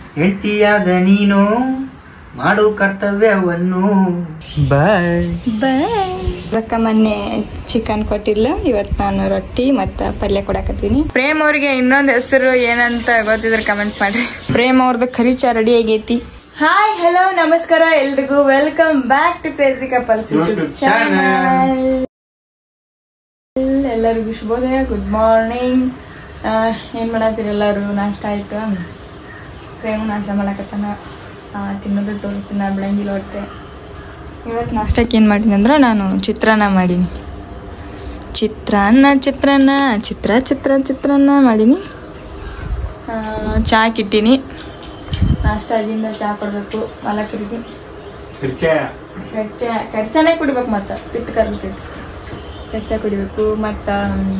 ಹೆಂಡತಿಯಾದ ನೀನು ಮಾಡು ಕರ್ತವ್ಯವನ್ನು ಬಾಯ್ ರೊಕ್ಕ ಮೊನ್ನೆ ಚಿಕನ್ ಕೊಟ್ಟಿದ್ಲು ಇವತ್ತು ನಾನು ರೊಟ್ಟಿ ಮತ್ತು ಪಲ್ಯ ಕೊಡಕತ್ತೀನಿ ಪ್ರೇಮ್ ಅವ್ರಿಗೆ ಇನ್ನೊಂದು ಹೆಸರು ಏನಂತ ಗೊತ್ತಿದ್ರೆ ಕಮೆಂಟ್ ಮಾಡ್ರಿ ಪ್ರೇಮ್ ಅವ್ರದ್ದು ಖರೀಚ ರೆಡಿ ಆಗೈತಿ ಹಾಯ್ ಹಲೋ ನಮಸ್ಕಾರ ಎಲ್ರಿಗೂ welcome back to crazy couples YouTube YouTube channel ಎಲ್ಲರಿಗೂ ಶುಭೋದಯ ಗುಡ್ ಮಾರ್ನಿಂಗ್ ಏನು ಮಾಡತ್ತೀರಿ ಎಲ್ಲರೂ ನಾಷ್ಟ ಆಯ್ತು ಪ್ರೇಮ್ ನಾಷ್ಟ ಮಾಡಕತ್ತಾನ ಆ, ತಿನ್ನೋದು ತೋರಿಸ್ತೀನಿ ಬೆಳಂಗಿಲ್ಲ ಹೊಟ್ಟೆ ಇವತ್ತು ನಾಷ್ಟಕ್ಕೆ ಏನು ಮಾಡೀನಿ ಅಂದ್ರೆ ನಾನು ಚಿತ್ರಾನ್ನ ಮಾಡೀನಿ ಚಿತ್ರಾನ್ನ ಚಿತ್ರಾನ್ನ ಚಿತ್ರ ಚಿತ್ರ ಚಿತ್ರಾನ್ನ ಮಾಡೀನಿ ಆ, ಚಾ ಕಿಟ್ಟೀನಿ ನಾಷ್ಟ ಆಗಿಂದ ಚಾ ಕೊಡಬೇಕು ಮಲಕರಿಗೆ ಖರ್ಚ ಖರ್ಚನೇ ಕುಡಿಬೇಕು ಮತ್ತು ಪಿತ್ ಕರ್ತೈತಿ ಖರ್ಚ ಕುಡಿಬೇಕು ಮತ್ತು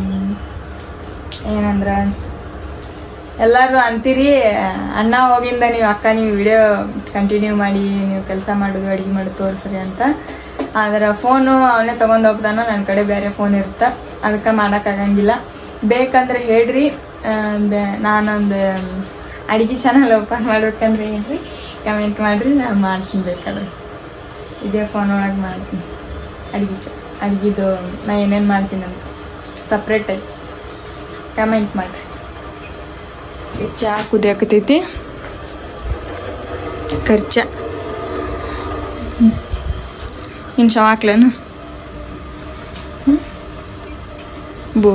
ಏನಂದ್ರೆ ಎಲ್ಲರೂ ಅಂತೀರಿ ಅಣ್ಣ ಹೋಗಿಂದ ನೀವು ಅಕ್ಕ ನೀವು ವಿಡಿಯೋ ಕಂಟಿನ್ಯೂ ಮಾಡಿ ನೀವು ಕೆಲಸ ಮಾಡೋದು ಅಡುಗೆ ಮಾಡೋದು ತೋರಿಸ್ರಿ ಅಂತ ಆದ್ರೆ ಫೋನು ಅವನೇ ತೊಗೊಂಡು ಹೋಗ್ತಾನ ನನ್ನ ಕಡೆ ಬೇರೆ ಫೋನ್ ಇರುತ್ತೆ ಅದಕ್ಕೆ ಮಾಡೋಕ್ಕಾಗಂಗಿಲ್ಲ ಬೇಕಂದ್ರೆ ಹೇಳ್ರಿ ಆ, ಬೆ- ನಾನೊಂದು ಅಡುಗೆ ಚಾನಲ್ ಓಪನ್ ಮಾಡ್ಬೇಕಂದ್ರೆ ಹೇಳ್ರಿ ಕಮೆಂಟ್ ಮಾಡಿರಿ ನಾನು ಮಾಡ್ತೀನಿ ಬೇಕಾದ್ರೆ ಇದೇ ಫೋನ್ ಒಳಗೆ ಮಾಡ್ತೀನಿ ಅಡುಗೆ ಚ ಅಡುಗೆದು ನಾ ಏನೇನು ಮಾಡ್ತೀನಿ ಅಂತ ಸಪ್ರೇಟಾಗಿ ಕಮೆಂಟ್ ಮಾಡಿರಿ ಚಾ ಕುದಿಯಾಕತೈತಿ ಖರ್ಚ ಇನ್ನು ಶವ ಹಾಕ್ಲೇನು ಹ್ಮ್? ಬೋ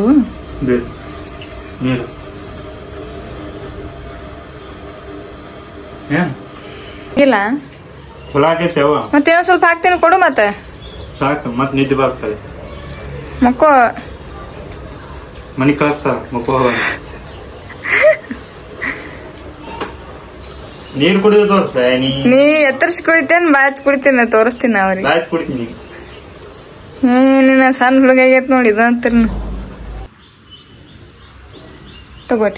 ನೀರು ಏನ್ ಇಲ್ಲ ಚಲೋ ಆಗೈತೆ ಅವ ಮತ್ತೇನೋ ಸ್ವಲ್ಪ ಹಾಕ್ತೀನಿ ಕೊಡು ಮತ್ತೆ ಸಾಕು ಮತ್ ನಿದ್ದೆ ಬರ್ತಾರೆ ಮಕ್ಕೋ ಮನಿ ಕಳಿಸ್ತಾರ ಮಕ್ಕೋ ನೀರು ಕುಡಿದು ತೋರ್ಸ ನೀ ನೀ ಎತ್ತರ್ಸಿ ಕುಡಿತೇನೆ ಬಾಚ್ ಕುಡಿತೇನೆ ತೋರಿಸ್ತೀನಿ ಅವ್ರಿಗೆ ಬಾಯ್ತು ಕುಡಿತೀನಿ ಏನಿನ ಸಣ್ಣ ಹುಡುಗ ಆಗೈತೆ ನೋಡಿ ಇದು ಅಂತೀರಿ ತಗೋರಿ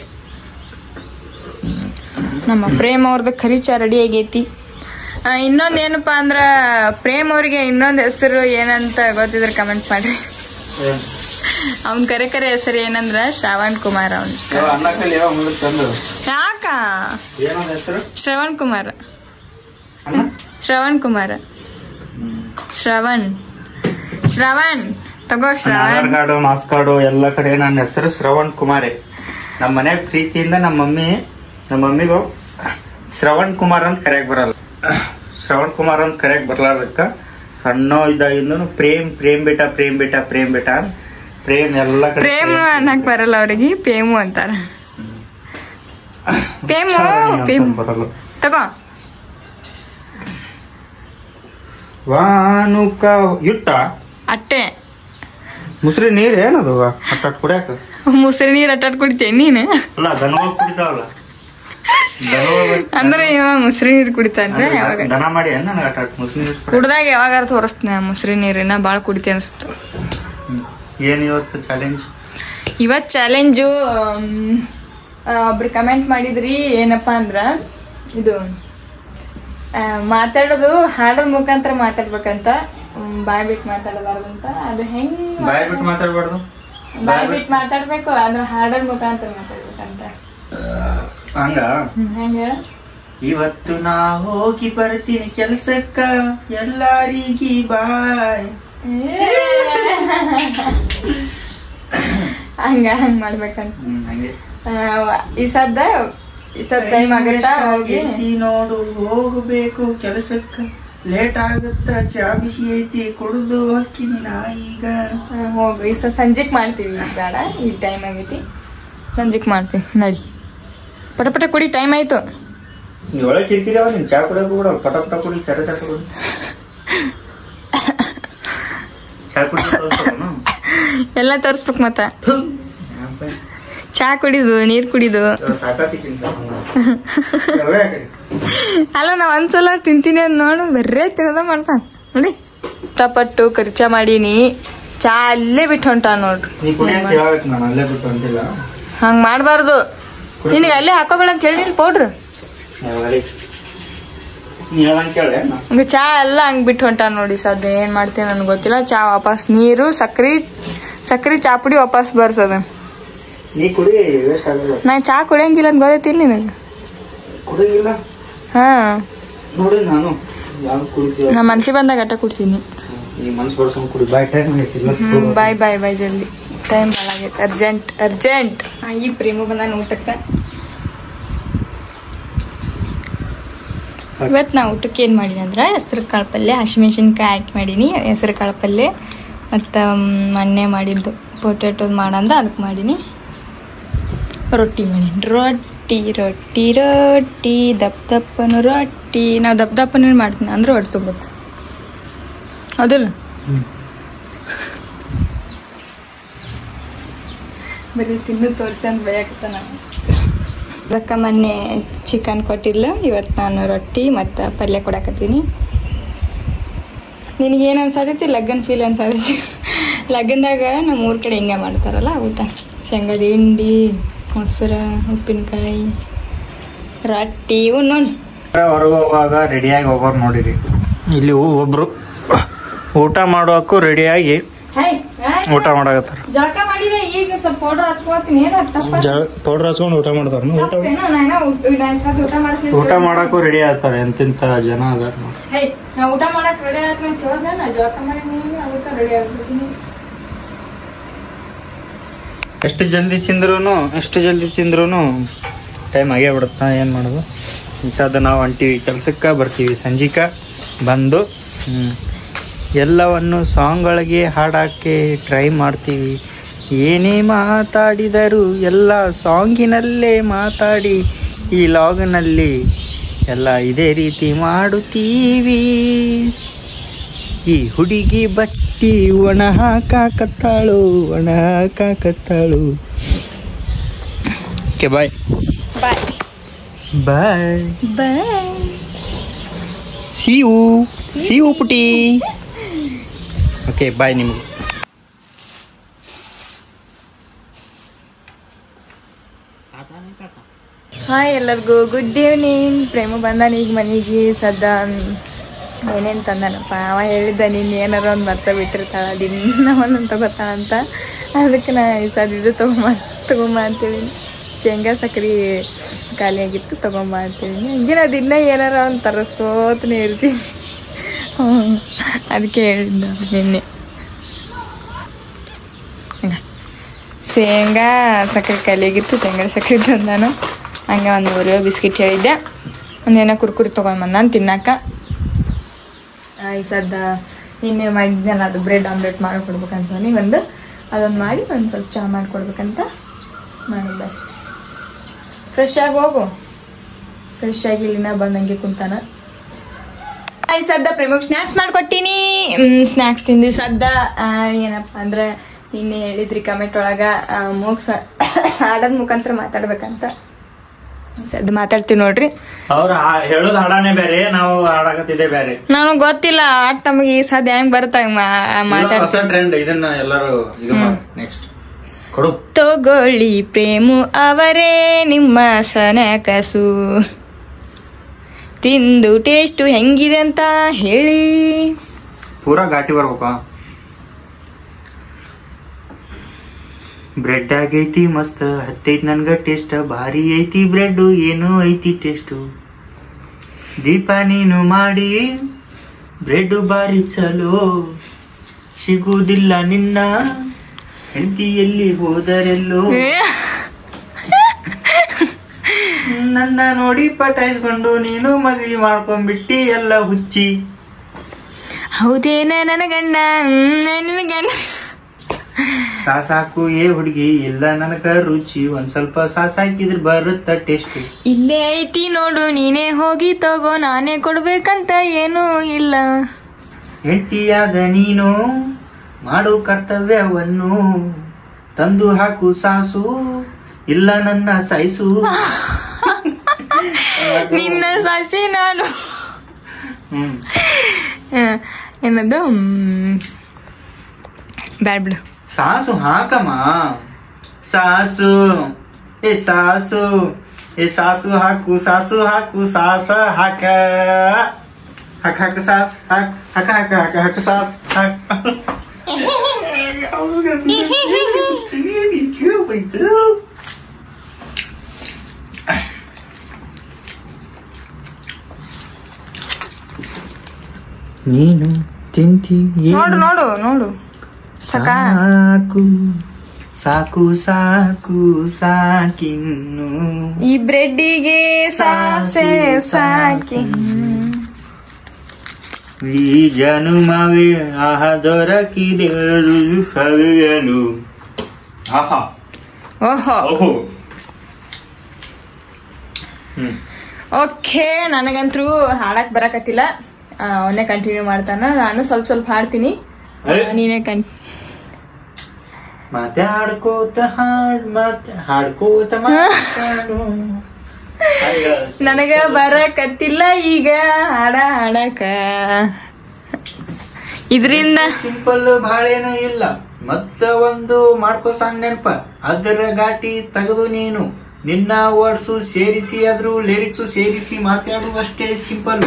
ನಮ್ಮ ಪ್ರೇಮ್ ಅವ್ರದ್ದು ಖರೀಚ ರೆಡಿ ಆಗೈತಿ ಆ, ಇನ್ನೊಂದ್ ಏನಪ್ಪಾ ಅಂದ್ರ ಪ್ರೇಮ್ ಅವ್ರಿಗೆ ಇನ್ನೊಂದ್ ಹೆಸರು ಏನಂತ ಗೊತ್ತಿದ್ರೆ ಕಮೆಂಟ್ ಮಾಡ್ರಿ ಅವ್ನ್ ಕರೆ ಕರೆ ಹೆಸರು ಏನಂದ್ರ ಶ್ರಾವಣ್ ಕುಮಾರ್ ಅವ್ನ್ ಅನ್ನ ಕಲಿ ಯಾವ ಮುಂದಕ್ಕೆ ತಂದು ಯಾಕ ಏನೊಂದು ಹೆಸರು ಶ್ರವಣ್ ಕುಮಾರ್ ಅನ್ನ ಶ್ರವಣ್ ಕುಮಾರ್ ಶ್ರವಣ್ ಶ್ರವಣ್ ತಗೋ Aadhaar Shravan card mass card ಎಲ್ಲ ಕಡೆ ನನ್ನ ಹೆಸರು ಶ್ರವಣ್ ಕುಮಾರೇ ನಮ್ಮ ಮನ್ಯಾಗ ಪ್ರೀತಿಯಿಂದ ನಮ್ಮ ಮಮ್ಮಿ ನಮ್ಮ ಮಮ್ಮಿಗೂ ಶ್ರವಣ್ ಕುಮಾರ್ ಅಂತ ಕರೆಯಕ್ ಬರಲ್ಲ ಶ್ರವಣ್ ಕುಮಾರ್ ಅಂತ ಕರೆಯಕ್ ಬರ್ಲಾರ್ದಕ್ಕ ಸಣ್ಣ ಇದ್ದಾಗಿಂದ ಪ್ರೇಮ್ ಪ್ರೇಮ್ ಬೇಟ ಪ್ರೇಮ್ ಬೇಟ ಪ್ರೇಮ್ ಬೇಟ ಅಂತ ಪ್ರೇಮ್ ಎಲ್ಲ ಕಡೆ ಪ್ರೇಮ್ ಅನ್ನಕ್ ಬರಲ್ಲ ಅವ್ರಿಗೆ ಪ್ರೇಮು ಅಂತಾರ ಪ್ರೇಮು ಛಾಯಾಗ್ರಹಣ ಪ್ರೇಮ್ ಬರಲ್ಲ ತಗೋ ವಾನುಕ ಇಟ್ಟ ಅಟ್ಟೆ ಮುಸ್ರಿ ನೀರ್ ಏನದು ಅಟ್ಟ ಕುಡಿಯಾಕ ಮುಸ್ರಿ ನೀರ್ ಅಟ್ಟಾಟ್ ಕುಡಿತೇನೆ ನೀನು ಅಲ್ಲ ದನಗಳು ಕುಡಿತಾವಲ್ಲ ದನಗಳು ಅಂದ್ರೆ ಇವ ಮುಸ್ರಿ ನೀರ್ ಕುಡಿತಾನ್ರೆ ಯಾವಾಗ ದನ ಮಾಡಿ ಏನ್ ನನಗೆ ಅಟ್ಟ ಮುಸ್ರಿ ನೀರ್ ಕುಡಿ- ಕುಡ್ದಾಗ ಯಾವಾಗಾರ ತೋರಿಸ್ತೀನಿ ಆ ಮುಸ್ರಿ ನೀರಿನ ಬಾಳ ಕುಡಿತೆ ಅನ್ಸುತ್ತ ಹ್ಮ್. ಏನ್ ಇವತ್ತು ಚಾಲೆಂಜ್ ಇವತ್ ಚಾಲೆಂಜು ಒಬ್ರು ಕಮೆಂಟ್ ಮಾಡಿದ್ರಿ ಏನಪ್ಪಾ ಅಂದ್ರ ಇದು ಆ, ಮಾತಾಡೋದು ಹಾಡೋದ್ ಮುಖಾಂತರ ಮಾತಾಡ್ಬೇಕಂತ ಹ್ಮ್, ಬಾಯ್ ಬಿಟ್ಟು ಮಾತಾಡಬಾರ್ದಂತ ಅದು ಹೆಂಗ್ ಬಾಯ್ ಬಿಟ್ಟು ಮಾತಾಡ್ಬಾರ್ದು ಬಾಯ್ ಬಿಟ್ಟು ಮಾತಾಡ್ಬೇಕು ಅದ್ರ ಹಾಡೋದ್ ಮುಖಾಂತರ ಮಾತಾಡ್ಬೇಕಂತ ಹಂಗ ಹ್ಮ್, ಹೆಂಗ್ ಹೇಳ ಇವತ್ತು ನಾ ಹೋಗಿ ಬರ್ತೀನಿ ಕೆಲ್ಸಕ್ಕ ಎಲ್ಲಾರಿಗಿ ಬಾಯ್ ಹಂಗ ಹಂಗ್ ಮಾಡ್ಬೇಕಂತ ಹ್ಮ್, ಹಂಗೆ ಆ, ಈ ಸದ್ದ ಈ ಸದ್ ಟೈಮ್ ಆಗತ್ತಾ ಹೋಗಿ ಆಗೈತಿ ನೋಡು ಹೋಗ್ಬೇಕು ಕೆಲ್ಸಕ್ಕ ಲೇಟ್ ಆಗುತ್ತ ಚಾ ಬಿಸಿ ಐತಿ ಕುಡ್ದು ಹೊಕ್ಕಿನಿ ನಾ ಈಗ ಆ, ಹೋಗು ಈ ಸದ್ ಸಂಜೆಗ್ ಮಾಡ್ತೀವಿ ಈಗ ಬೇಡ ಈಗ ಟೈಮ್ ಆಗೈತಿ ಸಂಜೆಗ್ ಮಾಡ್ತೀವಿ ನಡಿ ಪಟ ಪಟ ಕುಡಿ ಟೈಮ್ ಆಯ್ತು ನೀ ಒಳಗೆ ಕಿರಿಕಿರಿ ಅವ ನೀನ್ ಚಾ ಕುಡಿಯೋಕೆ ಕೂಡ ಪಟ ಪಟ ಕುಡಿ ಚಟ ಚಟ ಕುಡಿ ಚಾ ಕುಡಿಯೋನು ಎಲ್ಲ ತೋರಿಸ್ಬೇಕು ಮತ್ತ ಚಾ ಕುಡಿದು ನೀರ್ ಕುಡಿದು ಸಾಕಾತಿದ್ದೀನಿ ಅಲ್ಲ ನಾವ್ ಒಂದ್ಸಲ ತಿಂತೀನಿ ಅಂತ ನೋಡು ಬರ್ರೇ ತಿನ್ನೋದ ಮಾಡ್ತಾನ ನೋಡಿ ಇಷ್ಟಪಟ್ಟು ಖರ್ಚ ಮಾಡೀನಿ ಚಾ ಅಲ್ಲೇ ಬಿಟ್ಟು ಹೊಂಟ ನೋಡ್ರಿ ನೀ ಕುಡಿ ಅಂತ ಹೇಳಬೇಕು ನಾನು ಅಲ್ಲೇ ಬಿಟ್ಟು ಅಂತಿಲ್ಲ ಹಂಗ್ ಮಾಡ್ಬಾರ್ದು ನಿನಗೆ ಅಲ್ಲೇ ಹಾಕೋಬೇಡ ಅಂತ ಹೇಳಿಲ್ಲ ಪೌಡ್ರ್ ನೀ ಹೇಳಂಗ್ ಕೇಳೆ ಹಂಗ ಚಾ ಎಲ್ಲ ಹಂಗ್ ಬಿಟ್ಟು ಹೊಂಟ ನೋಡಿ ಸದ್ಯ ಏನ್ ಮಾಡ್ತೀನಿ ನನ್ಗೆ ಗೊತ್ತಿಲ್ಲ ಚಾ ವಾಪಸ್ ನೀರು ಸಕ್ರಿ ಸಕ್ರಿ ಚಾ ಪುಡಿ ವಾಪಸ್ ಬರ್ಸದ ನೀ ಕುಡಿ ವೇಸ್ಟ್ ಆಗಲ್ಲ ನಾ ಚಾ ಕುಡಿಯಂಗಿಲ್ಲ ಅಂತ ಗೊತ್ತೈತಿಲ್ಲ ನಿನಗೆ ಕುಡಿಯಿಲ್ಲ ಹಾ ನೋಡಿ ನಾನು ಯಾವ ಕುಡಿತೀವಿ ನಾ ಮನ್ಸಿ ಬಂದಾಗ ಅಟ್ಟ ಕೊಡ್ತೀನಿ ಈ ಮನ್ಸು ಬರ್ಸ್ಕೊಂಡು ಕುಡಿ ಬಾಯ್ ಟೈಮ್ ಐತಿಲ್ಲ ಬಾಯ್ ಬಾಯ್ ಬಾಯ್ ಜಲ್ದಿ ಟೈಮ್ ಭಾಳ ಆಗೈತೆ ಅರ್ಜೆಂಟ್ ಅರ್ಜೆಂಟ್ ಈ ಪ್ರೇಮ ಬಂದಾನ ಊಟಕ್ಕೆ ಇವತ್ತು ನಾ ಊಟಕ್ಕೆ ಏನು ಮಾಡೀನಿ ಅಂದ್ರೆ ಹೆಸ್ರು ಕಾಳು ಪಲ್ಯ ಹಸಿಮೆಣ್ಸಿನ್ಕಾಯಿ ಹಾಕಿ ಮಾಡೀನಿ ಹೆಸ್ರು ಕಾಳು ಪಲ್ಯ ಮತ್ತು ಮೊನ್ನೆ ಮಾಡಿದ್ದು ಪೊಟ್ಯಾಟೋದು ಮಾಡಂದ ಅದಕ್ಕೆ ಮಾಡೀನಿ ರೊಟ್ಟಿ ಮಾಡೀನಿ ರೊಟ್ಟಿ ರೊಟ್ಟಿ ರೊಟ್ಟಿ ದಪ್ಪ ದಪ್ಪನು ರೊಟ್ಟಿ ನಾವು ದಪ್ಪ ದಪ್ಪನೇ ಮಾಡ್ತೀನಿ ಅಂದ್ರೆ ಹೊಟ್ಟೆ ತುಂಬುತ್ತೆ ಹೌದಿಲ್ಲ ಬರೀ ತಿನ್ನು ತೋರಿಸಿ ಅಂತ ಬಯಕತ್ತ ನಾನು ಅದಕ್ಕೆ ಮೊನ್ನೆ ಚಿಕನ್ ಕೊಟ್ಟಿದ್ಲು ಇವತ್ತು ನಾನು ರೊಟ್ಟಿ ಮತ್ತು ಪಲ್ಯ ಕೊಡಕತ್ತೀನಿ ನಿನಗೇನು ಅನ್ಸತೈತಿ ಲಗ್ನ ಫೀಲ್ ಅನ್ಸತೈತಿ ಲಗ್ನದಾಗ ನಮ್ಮ ಊರ ಕಡೆ ಹಿಂಗೆ ಮಾಡ್ತಾರಲ್ಲ ಊಟ ಶೇಂಗಾದ ಹಿಂಡಿ ಮೊಸರು ಉಪ್ಪಿನಕಾಯಿ ರೊಟ್ಟಿ ಇವು ನೋಡಿ ಹೊರಗೆ ಹೋಗುವಾಗ ರೆಡಿಯಾಗಿ ಹೋಗೋರು ನೋಡಿರಿ ಇಲ್ಲಿ ಒಬ್ರು ಊಟ ಮಾಡೋಕ್ಕೂ ರೆಡಿಯಾಗಿ ಊಟ ಮಾಡಕತ್ತಾರ ಜಳಕ ಮಾಡಿದೆ ಈಗ ಸ್ವಲ್ಪ ಪೌಡರ್ ಹಚ್ಕೋತೀನಿ ಏನು ತಪ್ಪ ಜ ಪೌಡ್ರ್ ಹಚ್ಕೊಂಡು ಊಟ ಮಾಡ್ತಾರ ಊಟ ತಪ್ಪೇನೋ ನಾನು ಊಟ ಮಾಡ್ತೀನಿ ಊಟ ಮಾಡಕ್ಕೂ ರೆಡಿ ಆಗ್ತಾರೆ ಎಂತೆಂತ ಜನ ಅದಾರ ನೋಡ್ರಿ ಹೇ ನಾ ಊಟ ಮಾಡಕ್ ರೆಡಿ ಆದ್ಮೇಲೆ ಚೋರ್ನ ನಾ ಜಳಕ ಮಾಡಿ ನೀನು ಅದಕ್ಕೆ ರೆಡಿ ಆಗ್ಬಿಡ್ತೀನಿ ಎಷ್ಟು ಜಲ್ದಿ ತಿಂದ್ರು ಎಷ್ಟು ಜಲ್ದಿ ತಿಂದ್ರು ಟೈಮ್ ಆಗೇ ಬಿಡುತ್ತಾ ಏನು ಮಾಡೋದು ಈ ಸದ ನಾವು ಹೊಂಟೀವಿ ಕೆಲ್ಸಕ್ಕೆ ಬರ್ತೀವಿ ಸಂಜಿಕ ಬಂದು ಹ್ಮ್, ಎಲ್ಲವನ್ನು ಸಾಂಗ್ಗಳಿಗೆ ಹಾಡಕ್ಕೆ ಟ್ರೈ ಮಾಡ್ತೀವಿ ಏನೇ ಮಾತಾಡಿದರೂ ಎಲ್ಲ ಸಾಂಗಿನಲ್ಲೇ ಮಾತಾಡಿ ಈ ಲಾಗ್ನಲ್ಲಿ ಎಲ್ಲ ಇದೇ ರೀತಿ ಮಾಡುತ್ತೀವಿ ಈ ಹುಡುಗಿ ಬಟ್ಟಿ ಒಣ ಹಾಕಾಕತ್ತಾಳು ಒಣ ಹಾಕಾಕತ್ತಾಳು ಓಕೆ ಬಾಯ್ ಬಾಯ್ ಬಾಯ್ ಬಾಯ್ ಸಿಯು ಸಿಯು ಪುಟಿ ಓಕೆ ಬಾಯ್ ನಿಮ್ಗೆ ಹಾಯ್ ಎಲ್ಲರಿಗೂ ಗುಡ್ ಈವ್ನಿಂಗ್ ಪ್ರೇಮ ಬಂದಾನ ಈಗ ಮನೆಗೆ ಸದ್ದ ಏನೇನು ತಂದಾನಪ್ಪ ಅವ ಹೇಳಿದ್ದ ನೀನು ಏನಾರ ಒಂದು ಮರ್ತ ಬಿಟ್ಟಿರ್ತಾಳ ದಿನ ಒಂದೊಂದು ತಗೋತಾನಂತ ಅದಕ್ಕೆ ನಾ ಈ ಸದ್ ಇದು ತೊಗೊಂಬ ತೊಗೊಂಬ ಅಂತೇಳಿ ಶೇಂಗಾ ಸಕ್ರೆ ಖಾಲಿ ಆಗಿತ್ತು ತೊಗೊಂಬ ಅಂತೇಳಿ ಹಂಗೆ ನಾ ದಿನ ಏನಾರ ಒಂದು ತರಿಸ್ಕೋತನೇ ಇರ್ತೀನಿ ಹ್ಞೂ ಅದಕ್ಕೆ ಹೇಳಿದ್ದ ನಿನ್ನೆ ಹಂಗ ಶೇಂಗಾ ಸಕ್ಕರೆ ಖಾಲಿಯಾಗಿತ್ತು ಶೇಂಗಾ ಸಕ್ಕರೆ ತಂದಾನು ಹಂಗೆ ಒಂದು ಓರಿಯೋ ಬಿಸ್ಕಿಟ್ ಹೇಳಿದ್ದೆ ಒಂದೇನೋ ಕುರ್ಕುರಿ ತೊಗೊಂಡು ನಾನು ತಿನ್ನಾಕ ಆ, ಈ ಸದ್ದ ನಿನ್ನೆ ಮಾಡಿದ್ನಲ್ಲ ಅದು ಬ್ರೆಡ್ ಆಮ್ಲೆಟ್ ಮಾಡಿಕೊಡ್ಬೇಕಂತ ಒಂದು ಅದೊಂದು ಮಾಡಿ ಒಂದು ಸ್ವಲ್ಪ ಚಹಾ ಮಾಡಿಕೊಡ್ಬೇಕಂತ ಮಾಡಿದ್ದೆ ಅಷ್ಟೆ ಫ್ರೆಶ್ ಆಗಿ ಹೋಗು ಫ್ರೆಶ್ ಆಗಿ ಇಲ್ಲಿನ ಬಂದಂಗೆ ಕುಂತಾನ ಈ ಸದ್ದ ಪ್ರೇಮಕ್ ಸ್ನ್ಯಾಕ್ಸ್ ಮಾಡ್ಕೊಟ್ಟಿನಿ ಸ್ನ್ಯಾಕ್ಸ್ ತಿಂದು ಸದ್ದ ಆ, ಏನಪ್ಪ ಅಂದ್ರೆ ನಿನ್ನೆ ಹೇಳಿದ್ರಿ ಕಮೆಂಟ್ ಒಳಗ ಆ, ಮೋಗ್ಸ ಹಾಡೋದ್ ಮುಖಾಂತರ ಮಾತಾಡ್ಬೇಕಂತ ಸದ್ದ ಮಾತಾಡ್ತೀವಿ ನೋಡ್ರಿ ಅವ್ರ ಹೇಳೋದು ಹಾಡಾನೆ ಬೇರೆ ನಾವು ಹಾಡಾಕತ್ತಿದ್ದೆ ಬೇರೆ ನನಗೆ ಗೊತ್ತಿಲ್ಲ ಆಟ ನಮಗೆ ಈ ಸದ್ದ ಹೆಂಗ್ ಬರ್ತಾ ಮಾತಾಡ್ತೀವಿ ಹೊಸ ಟ್ರೆಂಡ್ ಇದನ್ನ ಎಲ್ಲರೂ ಇದು ನೆಕ್ಸ್ಟ್ ಕೊಡು ತಗೊಳ್ಳಿ ಪ್ರೇಮು ಅವರೇ ನಿಮ್ಮ ಸನಕಸು ತಿಂದು ಟೇಸ್ಟು ಹೆಂಗಿದೆ ಅಂತ ಹೇಳಿ ಪೂರಾ ಘಾಟಿ ಬರ್ಬೇಕಾ ಬ್ರೆಡ್ ಆಗೈತಿ ಮಸ್ತ್ ಹತ್ತೈತಿ ನನ್ಗ ಟೇಸ್ಟ್ ಭಾರಿ ಐತಿ ಬ್ರೆಡ್ ಏನು ಐತಿ ಟೇಸ್ಟು ದೀಪ ನೀನು ಮಾಡಿ ಬ್ರೆಡ್ ಬಾರಿ ಚಲೋ ಸಿಗುವುದಿಲ್ಲ ನಿನ್ನ ಹೆಂಡತಿ ಎಲ್ಲಿ ಹೋದರೆಲ್ಲೋ ನನ್ನ ನೋಡಿ ಪಟಾಯಿಸ್ಕೊಂಡು ನೀನು ಮದ್ವಿ ಮಾಡ್ಕೊಂಡ್ಬಿಟ್ಟಿ ಎಲ್ಲ ಹುಚ್ಚಿ ಹೌದೇನ ನನ್ನ ಗಂಡ ಹ್ಮ್, ನನ್ನ ಗಂಡ ಸಾಸಾಕು ಏ ಹುಡುಗಿ ಇಲ್ಲ ನನಗ ರುಚಿ ಒಂದ್ ಸ್ವಲ್ಪ ಸಾಸ್ ಹಾಕಿದ್ರೆ ಬರುತ್ತ ಟೇಸ್ಟ್ ಇಲ್ಲೇ ಐತಿ ನೋಡು ನೀನೇ ಹೋಗಿ ತಗೋ ನಾನೇ ಕೊಡ್ಬೇಕಂತ ಏನೂ ಇಲ್ಲ ಹೆಂಡತಿಯಾದ ನೀನು ಮಾಡು ಕರ್ತವ್ಯವನ್ನು ತಂದು ಹಾಕು ಸಾಸು ಇಲ್ಲ ನನ್ನ ಸಾಯಿಸು ನಿನ್ನ ಸಸಿ ನಾನು ಹ್ಮ್ ಆ, ಏನದು ಹ್ಮ್, ಬ್ಯಾಡ್ ಬಿಡು ಸಾಸು ಹಾಕಮ್ಮ ಸಾಸು ಏ ಸಾಸು ಏ ಸಾಸು ಹಾಕು ಸಾಸು ಹಾಕು ಸಾಸ ಹಾಕ ಹಾಕ ಹಾಕ ಸಾಸ್ ಹಾಕ್ ಹಾಕ ಹಾಕ ಹಾಕ ಹಾಕ ಸಾಸ್ ಹಾಕ್ ನೀನು ತಿಂತಿ ನೋಡು ನೋಡು ನೋಡು ಸಾಕಾ ಸಾಕು ಸಾಕು ಸಾಕು ಸಾಕಿನ್ನು ಈ ಬ್ರೆಡ್ಡಿಗೆ ಸಾಸೆ ಸಾಕಿ ಈ ಜನುಮವೇ ಆಹ ದೊರಕಿದೆ ರುಜು ಸವಿಯಲು ಆಹಾ ಓಹೋ ಓಹೋ ಹ್ಮ್ ಓಕೆ ನನಗಂತೂ ಹಾಡಕ್ ಬರಕತ್ತಿಲ್ಲ ಅವನ್ನೇ ಕಂಟಿನ್ಯೂ ಮಾಡ್ತಾನ ನಾನು ಸ್ವಲ್ಪ ಸ್ವಲ್ಪ ಹಾಡ್ತೀನಿ ಆ, ಏ. ನೀನೇ ಕನ್ ಮಾತಾಡ್ಕೋತ ಹಾಡ್ ಮಾತ ಹಾಡ್ಕೋತ ಮಾತಾಡು ನನಗ ಬರಕತ್ತಿಲ್ಲ ಈಗ ಹಾಡ ಹಾಡಕ ಇದ್ರಿಂದ ಸಿಂಪಲ್ ಬಾಳೇನು ಇಲ್ಲ ಮತ್ತ ಒಂದು ಮಾಡ್ಕೋ ಸಾಂಗ್ ನೆನಪ ಅದರ ಘಾಟಿ ತೆಗೆದು ನೀನು ನಿನ್ನ ವರ್ಡ್ಸು ಸೇರಿಸಿ ಅದ್ರ ಲಿರಿಕ್ಸು ಸೇರಿಸಿ ಮಾತಾಡುವಷ್ಟೇ ಸಿಂಪಲ್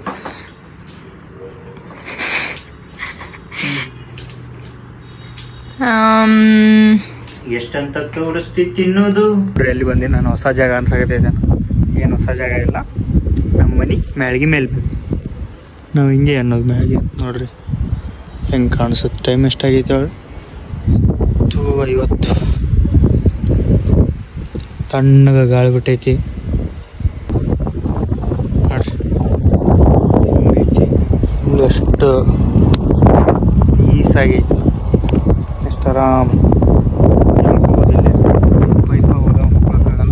ಆಮ್, ಎಷ್ಟಂತ ತೋರಿಸ್ತಿ ತಿನ್ನೋದು ಅಲ್ಲಿ ಬಂದು ನಾನು ಹೊಸ ಜಾಗ ಅನ್ಸಾಗತ್ತಿದ್ದೆ ಏನು ಹೊಸ ಜಾಗ ಇಲ್ಲ ನಮ್ಮ ಮನೆ ಮ್ಯಾಳ್ಗಿ ಮೇಲೆ ಬಂದು ನಾವು ಹಿಂಗೆ ಅನ್ನೋದು ಮ್ಯಾಳ್ಗೆ ನೋಡ್ರಿ ಹೆಂಗೆ ಕಾಣಿಸುತ್ತೆ ಟೈಮ್ ಎಷ್ಟಾಗೈತೆ ಅವಳು ಹತ್ತು ಐವತ್ತು ತಣ್ಣಗ ಗಾಳಿ ಬಿಟ್ಟೈತಿ ನೋಡ್ರಿ ಹೆಂಗೈತಿ ಫುಲ್ ಎಷ್ಟು ಈಸಾಗೈತಿ ಎಷ್ಟು ಆರಾಮ್ ಮಲ್ಕೋಬೋದಿಲ್ಲ ಪೈಪ ಹೋದ ಮಕ್ಕೋಕ್ಕಾಗಲ್ಲ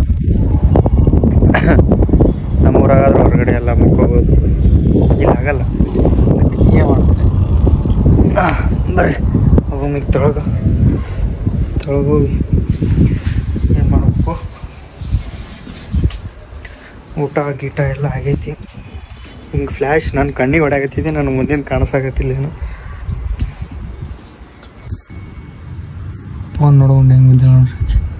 ನಮ್ಮೂರಾಗಾದ್ರೆ ಹೊರಗಡೆ ಎಲ್ಲ ಮಲ್ಕೋಬೋದು ಇಲ್ಲ ಆಗಲ್ಲ ಏನು ಮಾಡ್ತಾರೆ ಬರ್ರಿ ಹೋಗಮಿಗೆ ತೊಳಗ ತೊಳಗೋಗಿ ಏನು ಮಾಡಬೇಕು ಊಟ ಗೀಟ ಎಲ್ಲ ಆಗೈತಿ ಹಿಂಗೆ ಫ್ಲ್ಯಾಶ್ ನನ್ನ ಕಣ್ಣಿಗೆ ಹೊಡ್ಯಾಗತ್ತಿದೆ ನಾನು ಮುಂದಿನ ಕಾಣಿಸಾಕತ್ತಿಲ್ಲ ಏನು ಫೋನ್ ನೋಡ್ಕೊಂಡು ಹೆಂಗೆ ಬಿದ್ದ ನೋಡ್ರಿ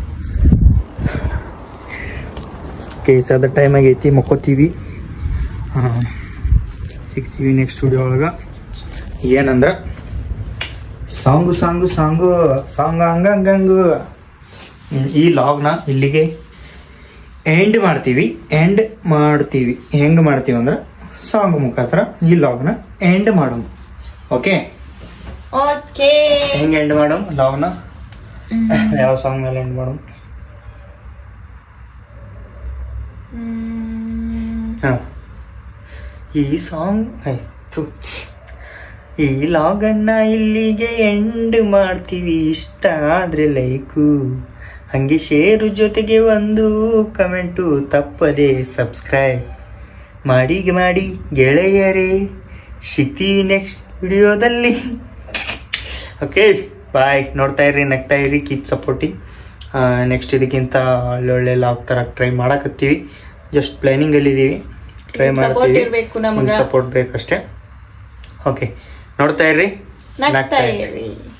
ಕೇಸಾದ ಟೈಮ್ ಆಗೈತಿ ಮಕ್ಕೋತೀವಿ ಹಾಂ ಸಿಗ್ತೀವಿ ನೆಕ್ಸ್ಟ್ ಸ್ಟುಡಿಯೋ ಒಳಗೆ ಏನಂದ್ರೆ ಸಾಂಗು ಸಾಂಗು ಸಾಂಗು ಸಾಂಗ್ ಹಂಗಂಗಂಗು ಈ ಲಾಗ್ನ ಇಲ್ಲಿಗೆ ಎಂಡ್ ಮಾಡ್ತೀವಿ ಎಂಡ್ ಮಾಡ್ತೀವಿ ಹೆಂಗೆ ಮಾಡ್ತೀವಿ ಅಂದ್ರೆ ಸಾಂಗ್ ಮುಖಾಂತರ ಈ ಲಾಗ್ನ ಎಂಡ್ ಮಾಡೋಣ ಓಕೆ ಓಕೆ ಹೆಂಗೆ ಎಂಡ್ ಮಾಡೋಣ ಲಾಗ್ನ ಯಾವ ಸಾಂಗ್ ಮೇಲೆ ಎಂಡ್ ಮಾಡೋಣ ಹ್ಮ್. ಹ. ಈ ಸಾಂಗ್ ಆಯ್ತು ಈ ಲಾಗನ್ನ ಇಲ್ಲಿಗೆ ಎಂಡ್ ಮಾಡ್ತೀವಿ ಇಷ್ಟ ಆದ್ರೆ ಲೈಕು ಹಂಗೆ ಶೇರು ಜೊತೆಗೆ ಒಂದು ಕಮೆಂಟು ತಪ್ಪದೆ ಸಬ್ಸ್ಕ್ರೈಬ್ ಮಾಡಿ ಮಾಡಿ ಗೆಳೆಯರೇ ಸಿಗ್ತೀವಿ ನೆಕ್ಸ್ಟ್ ವಿಡಿಯೋದಲ್ಲಿ ಓಕೆ ಬಾಯ್ ನೋಡ್ತಾ ಇರ್ರಿ ನಗ್ತಾ ಇರ್ರಿ ಕೀಪ್ ಸಪೋರ್ಟಿಂಗ್ ನೆಕ್ಸ್ಟ್ ಇದಕ್ಕಿಂತ ಒಳ್ಳೊಳ್ಳೆ ಲಾಗ್ ತರ ಟ್ರೈ ಮಾಡಕತ್ತೀವಿ ಜಸ್ಟ್ ಪ್ಲಾನಿಂಗ್ ಅಲ್ಲಿ ಇದೀವಿ ಟ್ರೈ ನಿಮ್ support ಮಾಡ್ತೀವಿ ಇರ್ಬೇಕು ನಮ್ಗ. ಸಪೋರ್ಟ್ ಬೇಕಷ್ಟೇ ಓಕೆ ನೋಡ್ತಾ ಇರ್ರಿ ನಗ್ತಾ ಇರಿ